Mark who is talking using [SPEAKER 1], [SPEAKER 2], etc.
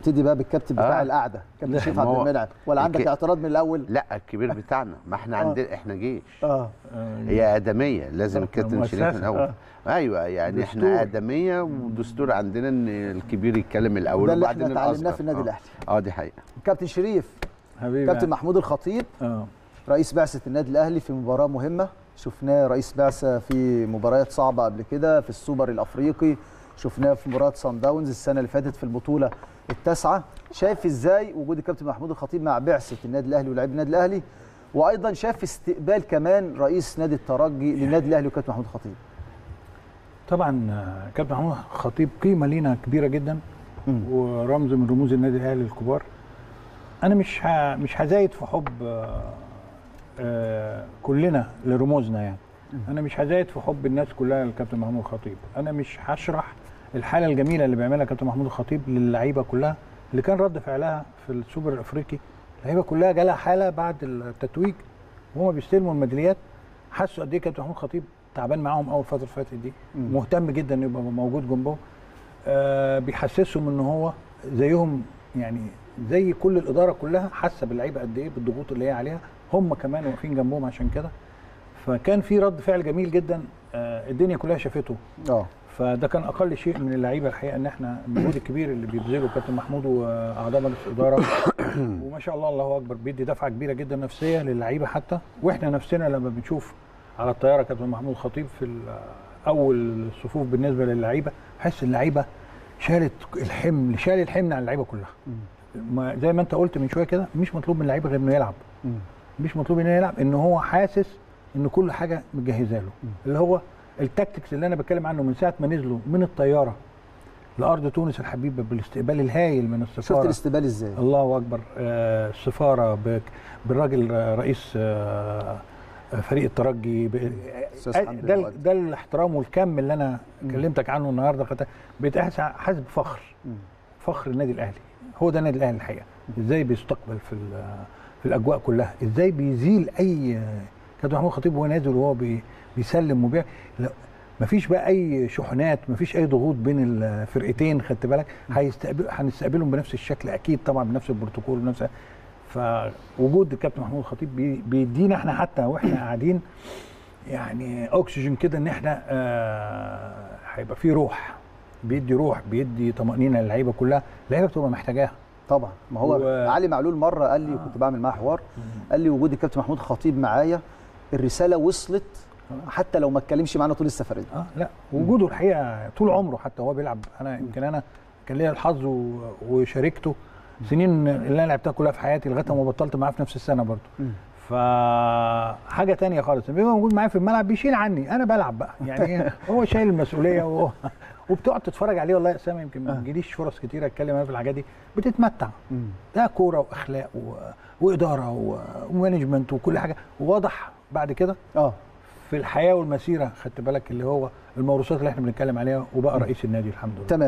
[SPEAKER 1] نبتدي بقى بالكابتن بتاع
[SPEAKER 2] آه.
[SPEAKER 1] القعده كابتن
[SPEAKER 2] لا،
[SPEAKER 1] شريف
[SPEAKER 2] ما
[SPEAKER 1] عبد
[SPEAKER 2] هو
[SPEAKER 1] المنعم ولا عندك
[SPEAKER 2] الك-
[SPEAKER 1] اعتراض من الاول
[SPEAKER 2] لا الكبير بتاعنا ما احنا عندنا احنا جيش
[SPEAKER 1] اه
[SPEAKER 2] هي ادميه لازم الكابتن شريف من
[SPEAKER 3] مؤسسة،
[SPEAKER 2] الاول
[SPEAKER 3] آه.
[SPEAKER 2] ايوه يعني
[SPEAKER 3] دستور.
[SPEAKER 2] احنا ادميه ودستور عندنا ان الكبير يتكلم الاول
[SPEAKER 1] ده اللي
[SPEAKER 2] وبعدين
[SPEAKER 1] احنا اتعلمناه
[SPEAKER 2] الأصغر.
[SPEAKER 1] في النادي
[SPEAKER 2] آه.
[SPEAKER 1] الاهلي
[SPEAKER 2] اه دي حقيقه
[SPEAKER 1] كابتن شريف
[SPEAKER 3] حبيبي
[SPEAKER 1] كابتن محمود الخطيب
[SPEAKER 3] اه
[SPEAKER 1] رئيس بعثه النادي الاهلي في مباراه مهمه شفناه رئيس بعثه في مباريات صعبه قبل كده في السوبر الافريقي شفناه في مباراه سان داونز السنه اللي فاتت في البطوله التاسعه شايف ازاي وجود الكابتن محمود الخطيب مع بعثه النادي الاهلي ولاعيب النادي الاهلي وايضا شاف استقبال كمان رئيس نادي الترجي للنادي الاهلي وكابتن محمود الخطيب
[SPEAKER 3] طبعا آه، كابتن محمود خطيب قيمه لينا كبيره جدا
[SPEAKER 1] مم.
[SPEAKER 3] ورمز من رموز النادي الاهلي الكبار انا مش ه... مش هزايد في حب آه، آه، كلنا لرموزنا يعني انا مش هزايد في حب الناس كلها للكابتن محمود الخطيب انا مش هشرح الحاله الجميله اللي بيعملها كابتن محمود الخطيب للعيبه كلها اللي كان رد فعلها في السوبر الافريقي اللعيبه كلها جالها حاله بعد التتويج وهم بيستلموا الميداليات حسوا قد ايه كابتن محمود الخطيب تعبان معاهم اول فتره اللي فاتت دي
[SPEAKER 1] مم.
[SPEAKER 3] مهتم جدا انه يبقى موجود جنبهم آه بيحسسهم ان هو زيهم يعني زي كل الاداره كلها حاسه باللعيبه قد ايه بالضغوط اللي هي عليها هم كمان واقفين جنبهم عشان كده فكان في رد فعل جميل جدا آه الدنيا كلها شافته
[SPEAKER 1] اه
[SPEAKER 3] فده كان اقل شيء من اللعيبه الحقيقه ان احنا المجهود الكبير اللي بيبذله كابتن محمود واعضاء مجلس الاداره وما شاء الله الله اكبر بيدي دفعه كبيره جدا نفسيه للعيبه حتى واحنا نفسنا لما بنشوف على الطياره كابتن محمود خطيب في ال- اول الصفوف بالنسبه للعيبه بحس اللعيبه شالت الحمل شال الحمل على اللعيبه كلها ما زي ما انت قلت من شويه كده مش مطلوب من اللعيبه غير انه يلعب
[SPEAKER 1] مم.
[SPEAKER 3] مش مطلوب انه يلعب ان هو حاسس ان كل حاجه متجهزه له اللي هو التكتكس اللي انا بتكلم عنه من ساعه ما نزلوا من الطياره لارض تونس الحبيبه بالاستقبال الهايل من
[SPEAKER 1] شفت
[SPEAKER 3] السفاره
[SPEAKER 1] الاستقبال ازاي
[SPEAKER 3] الله اكبر آه، السفاره ب- بالراجل آه، رئيس آه، آه، فريق الترجي ب-
[SPEAKER 1] أستاذ
[SPEAKER 3] آه،
[SPEAKER 1] حمدي
[SPEAKER 3] ده
[SPEAKER 1] الوقت.
[SPEAKER 3] ده الاحترام والكم اللي انا كلمتك عنه النهارده خدت- بقيت أحس- حاسس بفخر
[SPEAKER 1] مم.
[SPEAKER 3] فخر النادي الاهلي هو ده النادي الاهلي الحقيقه ازاي بيستقبل في ال- في الاجواء كلها ازاي بيزيل اي كابتن محمود خطيب وهو نازل وهو بي بيسلم وبيع لا مفيش بقى اي شحنات مفيش اي ضغوط بين الفرقتين خدت بالك هيستقبل هنستقبلهم بنفس الشكل اكيد طبعا بنفس البروتوكول بنفس فوجود الكابتن محمود الخطيب بي- بيدينا احنا حتى واحنا قاعدين يعني اكسجين كده ان احنا آه، هيبقى في روح بيدي روح بيدي طمانينه للعيبه كلها اللعيبه بتبقى محتاجاها
[SPEAKER 1] طبعا ما هو
[SPEAKER 3] و-
[SPEAKER 1] علي معلول مره قال لي وكنت بعمل معاه حوار قال لي وجود الكابتن محمود خطيب معايا الرساله وصلت حتى لو ما اتكلمش معانا طول السفريه
[SPEAKER 3] اه لا وجوده الحقيقه طول عمره حتى هو بيلعب انا يمكن انا كان ليا الحظ و- وشاركته سنين اللي انا لعبتها كلها في حياتي لغايه ما بطلت معاه في نفس السنه برضه
[SPEAKER 1] مم.
[SPEAKER 3] فحاجه تانية خالص بيبقى موجود معايا في الملعب بيشيل عني انا بلعب بقى يعني إيه، هو شايل المسؤوليه وهو وبتقعد تتفرج عليه والله يا اسامه يمكن ما بيجيليش فرص كتيره اتكلم انا في الحاجات دي بتتمتع
[SPEAKER 1] مم.
[SPEAKER 3] ده كوره واخلاق و... واداره و... ومانجمنت وكل حاجه وواضح بعد كده
[SPEAKER 1] اه
[SPEAKER 3] في الحياه والمسيره خدت بالك اللي هو الموروثات اللي احنا بنتكلم عليها وبقى رئيس النادي الحمد لله
[SPEAKER 1] تمام